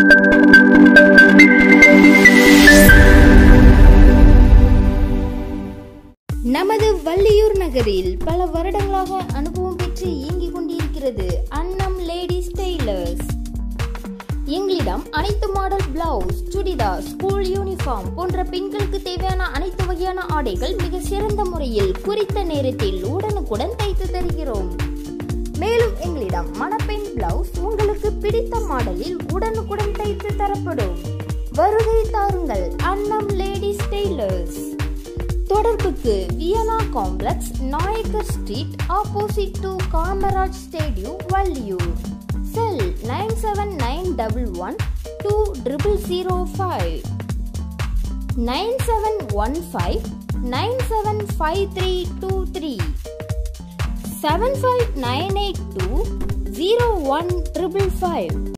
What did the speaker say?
நமது வள்ளியூர் நகரில் பல வருடங்களாக அனுபவம் பெற்று இயங்கிக் கொண்டிருக்கிறது அன்னம் லேடிஸ் டெய்லர்ஸ் எங்களிடம் அனைத்து model blouse churidar school uniform போன்ற பெண்களுக்கு தேவையான அனைத்து வகையான ஆடைகள் மிக சிறந்த முறையில் குறித்த நேரத்தில் உடனுக்குடன் தைத்து தருகிறோம் மேலும் எங்களிடம் மணப்பெண் பிளவுஸ் உங்களுக்கு பிடித்த மாடலில் உடனுக்குடன் தைத்து தரப்படும் வருகை தாருங்கள் அன்னம் லேடிஸ் டெய்லர்ஸ் தொடர்புக்கு Viyana complex Nayakkar street opposite to Kamaraj stadium Valliyur cell nine seven nine double one two triple zero five nine seven one five nine seven five three two three seven five nine eight two zero one triple five